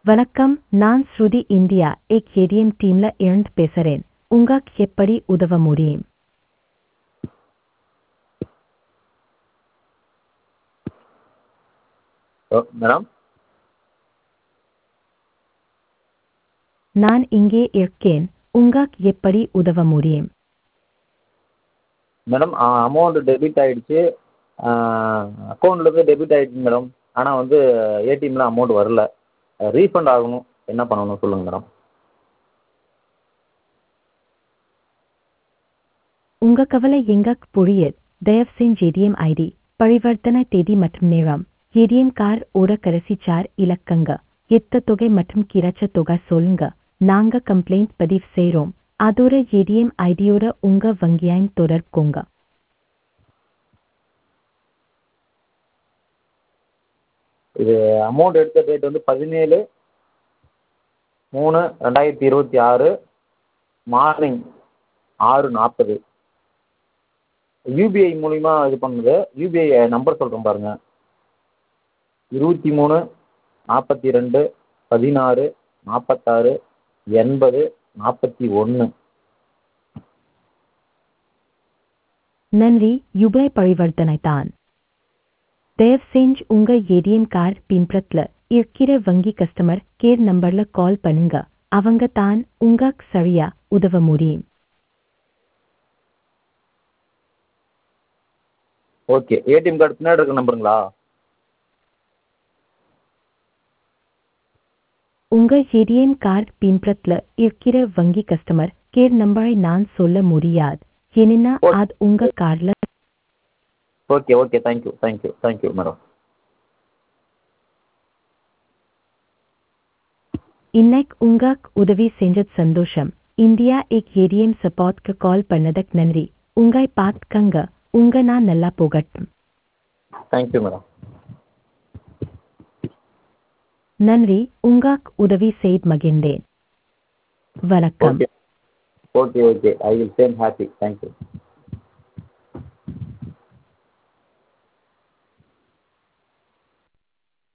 வணக்கம் நான் ஸ்ருதி இந்தியா எக் ஏடிஎம் டீம்ல இருந்து பேசுறேன் உங்களுக்கு எப்படி உதவ முடியும் ஓ மேடம் நான் இங்கே இருக்கேன் உங்களுக்கு எப்படி உதவ முடியும் மேடம் அமௌண்ட் டெபிட் ஆகிடுச்சு அக்கௌண்ட்லேருந்து டெபிட் ஆகிடுச்சு மேடம் ஆனால் வந்து ஏடிஎம்மில் அமௌண்ட் வரல ரீஃபண்ட் ஆகணும் என்ன பண்ணணும் சொல்லுங்கள் மேடம் உங்க கவலை எங்களுக்கு புரியுது தயவு செஞ்சு ஏடிஎம் ஐடி பரிவர்த்தனை தேதி மற்றும் நேரம் ஏடிஎம் கார் ஓட கடைசி சார் இலக்கங்க எத்த தொகை மற்றும் கிடைச்ச தொகை சொல்லுங்க நாங்க கம்ப்ளைண்ட் பதிவு செய்றோம் அதோட ஏடிஎம் ஐடியோட உங்க வங்கியாயின் தொடர்புங்க இது அமௌண்ட் எடுத்த டேட் வந்து பதினேழு மூணு ரெண்டாயிரத்தி இருபத்தி ஆறு மார்னிங் ஆறு நாற்பது யூபிஐ மூலிமா இது பண்ணுது யூபிஐ நம்பர் சொல்கிறேன் பாருங்கள் இருபத்தி மூணு நாற்பத்தி ரெண்டு பதினாறு நாற்பத்தாறு எண்பது நாற்பத்தி ஒன்று நன்றி யுபிஐ பரிவர்த்தனை தான் தயவு செஞ்சு உங்க ஏடிஎம் கார்டு பின்பற்றல இருக்கிற வங்கி கஸ்டமர் கேர் நம்பர்ல கால் பண்ணுங்க அவங்க தான் உங்களுக்கு சரியா உதவ முடியும் ஓகே ஏடிஎம் கார்டு பின்னாடி இருக்க நம்பருங்களா உங்க ஏடிஎம் கார்டு பின்பற்றல இருக்கிற வங்கி கஸ்டமர் கேர் நம்பரை நான் சொல்ல முடியாது ஏன்னா ஓ. அது உங்க கார்டுல okay okay thank you thank you thank you madam இன்னைக்கு உங்களுக்கு உதவி செஞ்சது சந்தோஷம் இந்தியா எக் ஏடிஎம் சப்போர்ட்க்கு கால் பண்ணதுக்கு நன்றி உங்களை பார்த்துக்கங்க உங்க நான் நல்லா போகட்டும் தேங்க்யூ மேடம் நன்றி உங்களுக்கு உதவி செய்து மகிழ்ந்தேன் வணக்கம் okay okay okay I will same happy thank you